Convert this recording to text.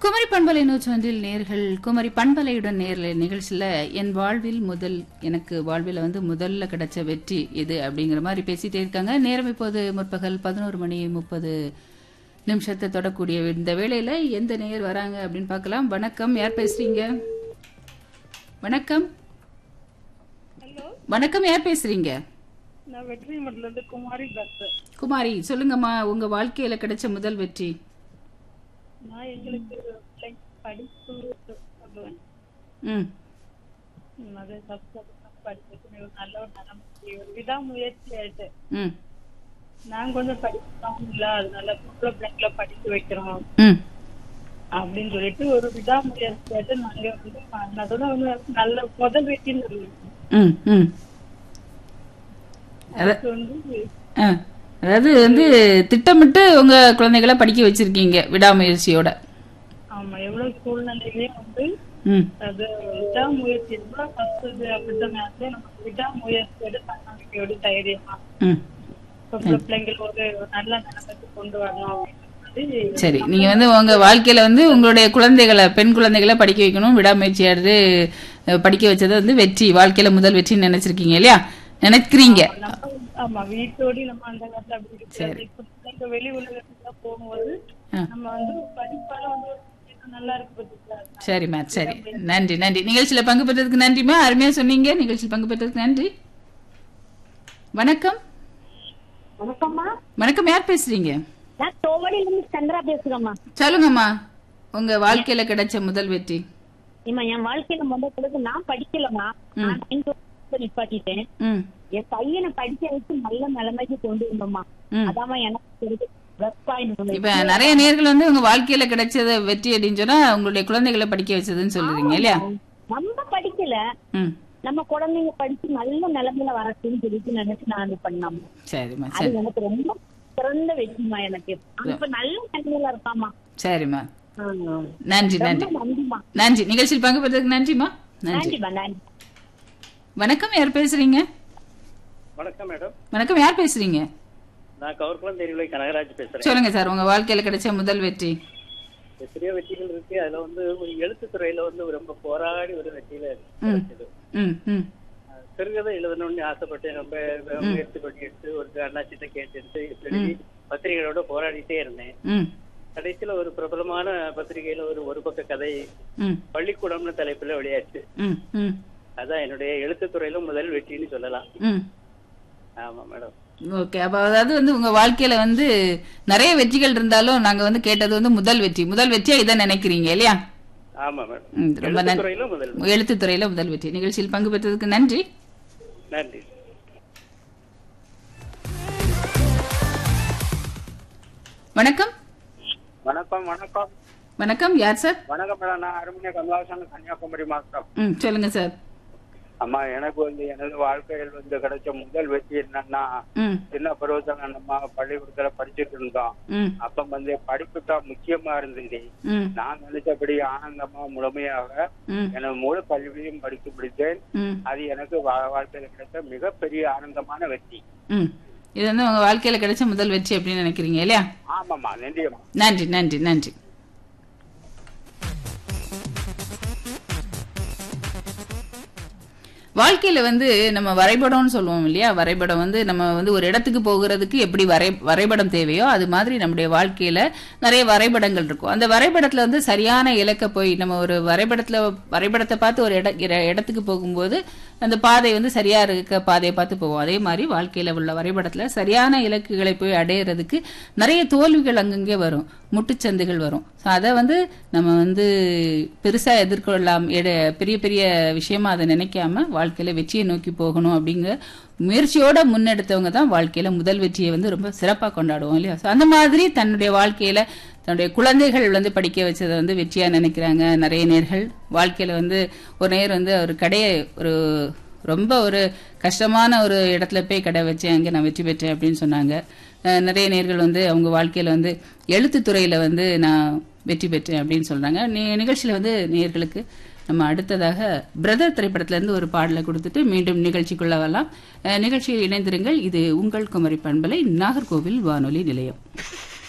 குமரி பண்பலை நூற்றொன்றில் நேர்கள் குமரி பண்பலையுடன் நேரில் நிகழ்ச்சியில் என் வாழ்வில் முதல் எனக்கு வாழ்வில் வந்து முதல்ல கிடைச்ச வெற்றி இது அப்படிங்கிற மாதிரி பேசிட்டே இருக்காங்க நேரம் இப்போது முற்பகல் பதினோரு மணி முப்பது நிமிஷத்தை தொடக்கூடிய இந்த வேளையில எந்த நேர் வராங்க அப்படின்னு பார்க்கலாம் வணக்கம் யார் பேசுறீங்க வணக்கம் ஹலோ வணக்கம் யார் பேசுறீங்க நான் வெற்றி மடல இருந்து குமாரி பேசுறேன் குமாரி சொல்லுங்கம்மா உங்க வாழ்க்கையில கிடைச்ச முதல் வெற்றி நான் எங்களுக்கு பிள்ளைங்க படிப்பு சொல்லுவேன் ம் ம், அது சப்ஜெக்ட் படிச்சுட்டு ஒரு நல்ல ஒரு நிலைமைக்கு ஒரு விடாமுயற்சி ஆயிட்டு ம் நான் கொஞ்சம் படிக்கலாம் இல்ல அதனால பொம்பளை பிள்ளைங்களை படிக்க வைக்கிறோம் ம் அப்படின்னு சொல்லிட்டு ஒரு விடாமுயற்சி ஆயிட்டு நாங்க வந்து அதோட வந்து நல்ல முதல் வெற்றின்னு சொல்லுவோம் ம் ம் அதுக்கு வந்து ஆ. அதாவது வந்து திட்டமிட்டு உங்க குழந்தைகளை படிக்க வச்சிருக்கீங்க விடாமுயற்சியோட ஆமா எவ்வளவு சூழ்நிலையிலயும் வந்து ம் அது விடாமுயற்சி எவ்வளவு கஷ்டது அப்படிதான் நேரத்துல நம்ம விடாமுயற்சியோட தன்னம்பிக்கையோட தைரியமா ம் பொம்பளை பிள்ளைங்களை ஒரு நல்ல நிலைமைக்கு கொண்டு வரணும் அப்படின்னு சொல்லி சரி நீங்க வந்து உங்க வாழ்க்கையில வந்து உங்களுடைய குழந்தைகளை பெண் குழந்தைகளை படிக்க வைக்கணும் விடாமுயற்சியாவது அஹ், படிக்க வச்சது வந்து வெற்றி வாழ்க்கையில முதல் வெற்றின்னு நினைச்சிருக்கீங்க இல்லையா நினைக்கிறீங்க நம்ம ஆமா வீட்டோடி நம்ம அந்த காலத்துல அப்படி இருக்கிறது இப்ப பிள்ளைங்க வெளி உலகத்துக்கு போகும்போது ஆ. நம்ம வந்து படிப்பால வந்து ஒரு விஷயம் நல்லா இருக்கு பாத்தீங்களா சரிம்மா சரி நன்றி நன்றி நிகழ்ச்சியில பங்கு பெற்றதுக்கு நன்றிம்மா அருமையா சொன்னீங்க நிகழ்ச்சியில் பங்கு பெற்றதுக்கு நன்றி வணக்கம் வணக்கம்மா வணக்கம் யார் பேசுறீங்க நான் தோவடியில இருந்து சந்திரா பேசுறேம்மா சொல்லுங்கம்மா உங்க வாழ்க்கையில கிடைச்ச முதல் வெற்றி இம்மா என் வாழ்க்கையில முதல் பிறகு நான் படிக்கலம்மா நான் tenth வரைக்கும் நிப்பாட்டிட்டேன் ம் என் பையனை படிக்க வச்சு நல்ல நிலைமைக்கு கொண்டு வந்தோம்மா ம். அதாம்மா எனக்கு தெரிஞ்ச ப்ளஸ் பாயிண்ட் இப்ப நிறைய நேர்கள் வந்து உங்க வாழ்க்கையில கிடைச்சத வெற்றி அப்படின்னு சொன்னா உங்களுடைய குழந்தைகளை படிக்க வச்சதுன்னு சொல்லுறீங்க இல்லையா நம்ம படிக்கல ம் நம்ம குழந்தைங்க படிச்சு நல்ல நிலைமையில வரட்டும்னு சொல்லிட்டு நினைச்சு நான் அது பண்ணாம சரிம்மா அது சரி எனக்கு ரொம்ப சிறந்த வெற்றிமா எனக்கு அவன் இப்ப நல்ல நிலைமையில இருக்காமா சரிம்மா ஆ. நன்றி நன்றி ரொம்ப நன்றிமா நன்றி நிகழ்ச்சியில் பங்கு பெற்றதுக்கு நன்றிம்மா நன்றி நன்றிமா நன்றி வணக்கம் யார் பேசுறீங்க வணக்கம் மேடம் வணக்கம் யார் பேசுறீங்க நான் கவர்குளம் தெரியவில்லை கனகராஜ் பேசுறேன் சொல்லுங்க சார் உங்க வாழ்க்கையில கிடைச்ச முதல் வெற்றி எத்தனையோ வெற்றிகள் இருக்கு அதுல வந்து ஒரு எழுத்துத்துறையில வந்து ரொம்ப போராடி ஒரு வெற்றியில கிடைச்சது ம் ம் அஹ் சிறுகதை எழுதணும்னு ஆசைப்பட்டு ரொம்ப முயற்சி பண்ணி எடுத்து ஒரு அண்ணாச்சிட்ட கேட்டு எடுத்து எழுதி பத்திரிகைகளோட போராடிட்டே இருந்தேன் ம் கடைசியில ஒரு பிரபலமான பத்திரிகையில ஒரு ஒரு பக்க கதை ம் பள்ளிக்கூடம்னு தலைப்புல வெளியாச்சு ம் ம் அதான் என்னுடைய எழுத்துத்துறையில முதல் வெற்றின்னு சொல்லலாம் ம் ஆமா மேடம் ஓகே அப்ப அதாவது வந்து உங்க வாழ்க்கையில வந்து நிறைய வெற்றிகள் இருந்தாலும் நாங்க வந்து கேட்டது வந்து முதல் வெற்றி முதல் வெற்றியா இதை நினைக்கிறீங்க இல்லையா ஆமா மேடம் ம், ரொம்ப நன்றி எழுத்துத்துறையில முதல் எழுத்துத்துறையில முதல் வெற்றி நிகழ்ச்சியில் பங்கு பெற்றதுக்கு நன்றி நன்றி வணக்கம் வணக்கம் வணக்கம் வணக்கம் யார் சார் வணக்கம் மேடம் நான் அருமணிய கமலாசன் கன்னியாகுமரி மாவட்டம் ம் சொல்லுங்க சார் அம்மா எனக்கு வந்து எனது வாழ்க்கையில் வந்து கிடைச்ச முதல் வெற்றி என்னன்னா ம் சின்ன பருவத்துல நம்ம பள்ளிக்கூடத்துல படிச்சுட்டு இருந்தோம் ம் அப்ப வந்து படிப்பு தான் முக்கியமா இருந்தது ம் நான் நினைச்சபடி ஆனந்தமா முழுமையாக ம் எனது முழு கல்வியும் படித்து முடித்தேன் ம் அது எனக்கு வா- வாழ்க்கையில கிடைத்த மிகப்பெரிய ஆனந்தமான வெற்றி ம் இது வந்து உங்க வாழ்க்கையில கிடைச்ச முதல் வெற்றி அப்படின்னு நினைக்கிறீங்க இல்லையா ஆமாம்மா நன்றியம்மா நன்றி நன்றி நன்றி வாழ்க்கையில வந்து நம்ம வரைபடம்னு சொல்லுவோம் இல்லையா வரைபடம் வந்து நம்ம வந்து ஒரு இடத்துக்கு போகிறதுக்கு எப்படி வரை வரைபடம் தேவையோ அது மாதிரி நம்முடைய வாழ்க்கையில நிறைய வரைபடங்கள் இருக்கும் அந்த வரைபடத்துல வந்து சரியான இலக்க போய் நம்ம ஒரு வரைபடத்துல வரைபடத்தை பார்த்து ஒரு இட இட- இடத்துக்கு போகும்போது அந்த பாதை வந்து சரியா இருக்க பாதையை பார்த்து போவோம் அதே மாதிரி வாழ்க்கையில உள்ள வரைபடத்துல சரியான இலக்குகளை போய் அடையிறதுக்கு நிறைய தோல்விகள் அங்கங்கே வரும் முட்டுச்சந்துகள் வரும் So அதை வந்து நம்ம வந்து பெருசா எதிர்கொள்ளலாம் எட- பெரிய பெரிய விஷயமா அதை நினைக்காம வாழ்க்கையில வெற்றியை நோக்கி போகணும் அப்படிங்கிற முயற்சியோட முன்னெடுத்தவங்க தான் வாழ்க்கையில முதல் வெற்றியை வந்து ரொம்ப சிறப்பா கொண்டாடுவோம் இல்லையா So அந்த மாதிரி தன்னுடைய வாழ்க்கையில தன்னுடைய குழந்தைகள் வந்து படிக்க வச்சதை வந்து வெற்றியா நினைக்கிறாங்க நிறைய நேர்கள் வாழ்க்கையில வந்து ஒரு நேர் வந்து ஒரு கடையை ஒரு ரொம்ப ஒரு கஷ்டமான ஒரு இடத்துல போய் கடை வச்சேன் அங்கே நான் வெற்றி பெற்றேன் அப்படின்னு சொன்னாங்க அஹ் நிறைய நேர்கள் வந்து அவங்க வாழ்க்கையில வந்து எழுத்துத்துறையில வந்து நான் வெற்றி பெற்றேன் அப்படின்னு சொல்றாங்க நி- நிகழ்ச்சியில வந்து நேர்களுக்கு நம்ம அடுத்ததாக பிரதர் திரைப்படத்துல இருந்து ஒரு பாடலை கொடுத்துட்டு மீண்டும் நிகழ்ச்சிக்குள்ள வரலாம் அஹ் நிகழ்ச்சியில் இணைந்திருங்கள் இது உங்கள் குமரி பண்பலை நாகர்கோவில் வானொலி நிலையம்